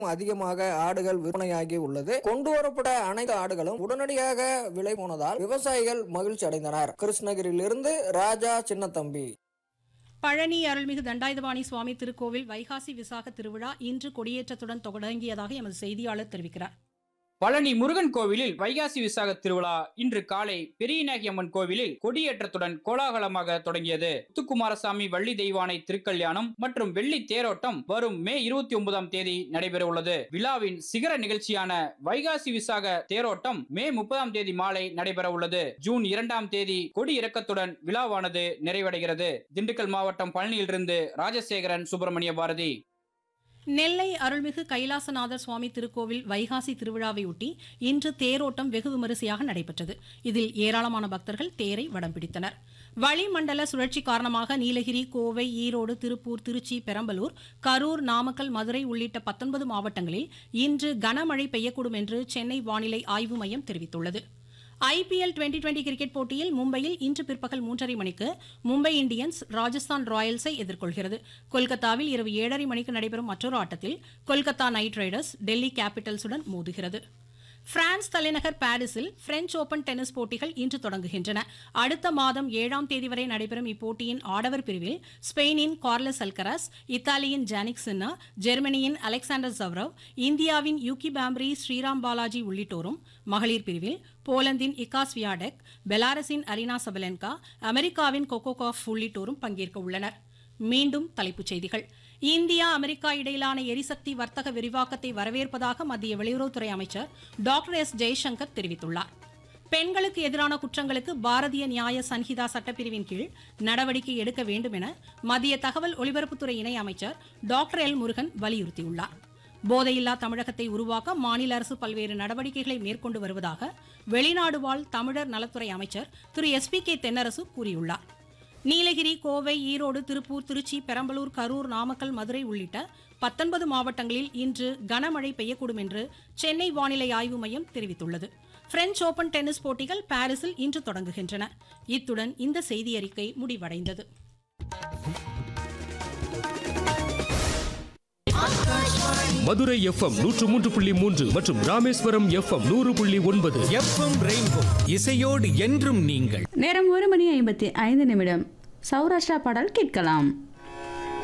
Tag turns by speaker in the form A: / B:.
A: அதிகமாக ஆடுகள் விற்பனையாகி உள்ளது கொண்டு வரப்பட்ட அனைத்து ஆடுகளும் உடனடியாக விலை போனதால் விவசாயிகள் மகிழ்ச்சி அடைந்தனர் கிருஷ்ணகிரியிலிருந்து ராஜா சின்னத்தம்பி
B: பழனி அருள்மிகு தண்டாயுதபாணி சுவாமி திருக்கோவில் வைகாசி விசாக திருவிழா இன்று கொடியேற்றத்துடன் தொடங்கியதாக எமது செய்தியாளர் தெரிவிக்கிறார்
C: பழனி முருகன் கோவிலில் வைகாசி விசாக திருவிழா இன்று காலை பெரியநாயகி அம்மன் கோவிலில் கொடியேற்றத்துடன் கோலாகலமாக தொடங்கியது முத்துக்குமாரசாமி வள்ளி தெய்வானை திருக்கல்யாணம் மற்றும் வெள்ளி தேரோட்டம் வரும் மே இருபத்தி ஒன்பதாம் தேதி நடைபெற உள்ளது விழாவின் சிகர நிகழ்ச்சியான வைகாசி விசாக தேரோட்டம் மே முப்பதாம் தேதி மாலை நடைபெற உள்ளது ஜூன் இரண்டாம் தேதி கொடி இறக்கத்துடன் விழாவானது நிறைவடைகிறது திண்டுக்கல் மாவட்டம் பழனியிலிருந்து ராஜசேகரன் சுப்பிரமணிய பாரதி
B: நெல்லை அருள்மிகு கைலாசநாதர் சுவாமி திருக்கோவில் வைகாசி திருவிழாவையொட்டி இன்று தேரோட்டம் வெகு விமரிசையாக நடைபெற்றது இதில் ஏராளமான பக்தர்கள் தேரை வடம் பிடித்தனர் வளிமண்டல சுழற்சி காரணமாக நீலகிரி கோவை ஈரோடு திருப்பூர் திருச்சி பெரம்பலூர் கரூர் நாமக்கல் மதுரை உள்ளிட்ட பத்தொன்பது மாவட்டங்களில் இன்று கனமழை பெய்யக்கூடும் என்று சென்னை வானிலை ஆய்வு மையம் தெரிவித்துள்ளது ஐபிஎல் டுவெண்டி டுவெண்டி கிரிக்கெட் போட்டியில் மும்பையில் இன்று பிற்பகல் மூன்றரை மணிக்கு மும்பை இந்தியன்ஸ் ராஜஸ்தான் ராயல்ஸை எதிர்கொள்கிறது கொல்கத்தாவில் இரவு ஏழரை மணிக்கு நடைபெறும் மற்றொரு ஆட்டத்தில் கொல்கத்தா நைட் ரைடர்ஸ் டெல்லி கேபிட்டல்ஸுடன் மோதுகிறது பிரான்ஸ் தலைநகர் பாரிஸில் பிரெஞ்ச் ஓபன் டென்னிஸ் போட்டிகள் இன்று தொடங்குகின்றன அடுத்த மாதம் ஏழாம் தேதி வரை நடைபெறும் இப்போட்டியின் ஆடவர் பிரிவில் ஸ்பெயினின் கார்லஸ் அல்கராஸ் இத்தாலியின் ஜானிக் சின்னா ஜெர்மனியின் அலெக்சாண்டர் ஜவ்ரவ் இந்தியாவின் யூகி பாம்ப்ரி ஸ்ரீராம் பாலாஜி உள்ளிட்டோரும் மகளிர் பிரிவில் போலந்தின் இகாஸ் வியாடெக் பெலாரஸின் அரினா சபலென்கா அமெரிக்காவின் கொக்கோகாஃப் உள்ளிட்டோரும் பங்கேற்க உள்ளனர் மீண்டும் தலைப்புச் செய்திகள் இந்தியா அமெரிக்கா இடையிலான எரிசக்தி வர்த்தக விரிவாக்கத்தை வரவேற்பதாக மத்திய வெளியுறவுத்துறை அமைச்சர் டாக்டர் எஸ் ஜெய்சங்கர் தெரிவித்துள்ளார் பெண்களுக்கு எதிரான குற்றங்களுக்கு பாரதிய நியாய சன்ஹிதா சட்டப்பிரிவின் கீழ் நடவடிக்கை எடுக்க வேண்டும் என மத்திய தகவல் ஒலிபரப்புத்துறை இணை அமைச்சர் டாக்டர் எல் முருகன் வலியுறுத்தியுள்ளார் போதையில்லா தமிழகத்தை உருவாக்க மாநில அரசு பல்வேறு நடவடிக்கைகளை மேற்கொண்டு வருவதாக வெளிநாடு வாழ் தமிழர் நலத்துறை அமைச்சர் Thiru S P K Thennarasu கூறியுள்ளார் நீலகிரி கோவை ஈரோடு திருப்பூர் திருச்சி பெரம்பலூர் கரூர் நாமக்கல் மதுரை உள்ளிட்ட பத்தொன்பது மாவட்டங்களில் இன்று கனமழை பெய்யக்கூடும் என்று சென்னை வானிலை ஆய்வு மையம் தெரிவித்துள்ளது பிரெஞ்ச் ஓபன் டென்னிஸ் போட்டிகள் பாரிஸில் இன்று தொடங்குகின்றன இத்துடன் இந்த செய்தி அறிக்கை முடிவடைந்தது
D: மதுரை எஃப்எம் நூற்று மூன்று புள்ளி மூன்று மற்றும் ராமேஸ்வரம் எஃப்எம் நூறு புள்ளி ஒன்பது
E: எஃப்எம் ரெயின்போ இசையோடு என்றும் நீங்கள்
F: நேரம் ஒரு மணி ஐம்பத்தி ஐந்து நிமிடம் சௌராஷ்டிரா பாடல் கேட்கலாம்